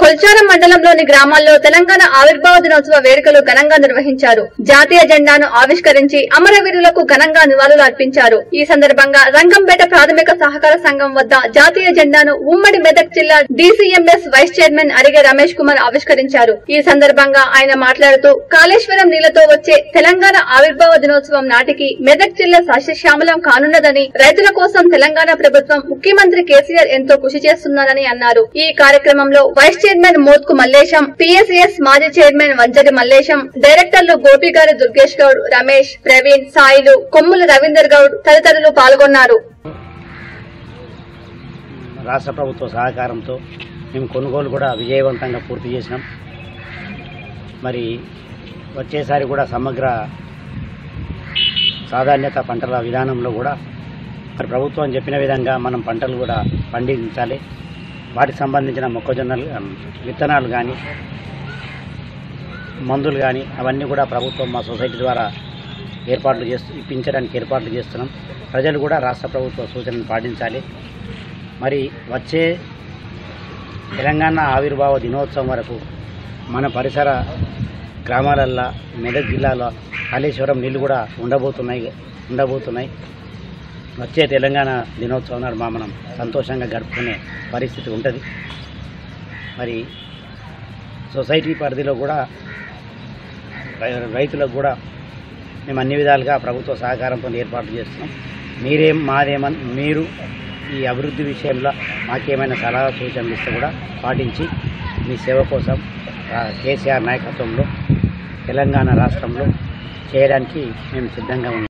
కొల్చారం మండలంలోని గ్రామాల్లో తెలంగాణ ఆవిర్భావ దినోత్సవ వేడుకలు ఘనంగా నిర్వహించారు జాతీయ జెండాను ఆవిష్కరించి అమరవీరులకు ఘనంగా నివాళులు అర్పించారు ఈ సందర్భంగా రంగంపేట ప్రాథమిక సహకార సంఘం వద్ద జాతీయ జెండాను ఉమ్మడి మెదక్ జిల్లా DCMS vice chairman Arige Ramesh Kumar ఆవిష్కరించారు ఈ సందర్భంగా ఆయన మాట్లాడుతూ కాళేశ్వరం నీళ్లతో వచ్చే తెలంగాణ ఆవిర్భావ దినోత్సవం నాటికి మెదక్ జిల్లా సస్యశ్యామలం కానున్నదని రైతుల కోసం తెలంగాణ ప్రభుత్వం ముఖ్యమంత్రి కేసీఆర్ ఎంతో కృషి చేస్తున్నారని అన్నారు ఈ కార్యక్రమంలో vice chairman Mothku Mallesham PSS మాజీ చైర్మన్ వంజరి మల్లేశం డైరెక్టర్లు గోపిగారి దుర్గేష్ గౌడ్ రమేష్ ప్రవీణ్ సాయిలు కొమ్ముల రవీందర్ గౌడ్ తదితరులు పాల్గొన్నారు రాష్ట్ర ప్రభుత్వ సహకారంతో మేము కొనుగోలు కూడా విజయవంతంగా పూర్తి చేసినాం మరి వచ్చేసారి కూడా సమగ్ర ప్రాధాన్యత పంటల విధానంలో కూడా మరి ప్రభుత్వం చెప్పిన విధంగా మనం పంటలు కూడా పండించాలి వాటికి సంబంధించిన మొక్కజొన్నలు ఆ, విత్తనాలు కానీ మందులు కానీ అవన్నీ కూడా ప్రభుత్వం మా సొసైటీ ద్వారా ఏర్పాట్లు చేస్తూ ఇప్పించడానికి ఏర్పాట్లు చేస్తున్నాం ప్రజలు కూడా రాష్ట్ర ప్రభుత్వ సూచనలు పాటించాలి మరి వచ్చే తెలంగాణ ఆవిర్భావ దినోత్సవం వరకు మన పరిసర గ్రామాలల్లో మెదక్ జిల్లాలో కాళేశ్వరం నీళ్లు కూడా ఉండబోతున్నాయి ఉండబోతున్నాయి వచ్చే తెలంగాణ దినోత్సవం నాడు మా మనం సంతోషంగా గడుపుకునే పరిస్థితి ఉంటుంది మరి సొసైటీ పరిధిలో కూడా రై- రైతులకు కూడా మేము అన్ని విధాలుగా ప్రభుత్వ సహకారంతో ఏర్పాటు చేస్తున్నాం మీరేం మాదేమన్ మీరు ఈ అభివృద్ధి విషయంలో మాకేమైనా సలహా సూచనలు ఇస్తే కూడా పాటించి మీ సేవ కోసం ఆ, కేసీఆర్ నాయకత్వంలో తెలంగాణ రాష్ట్రంలో చేయడానికి మేము సిద్ధంగా ఉన్నాం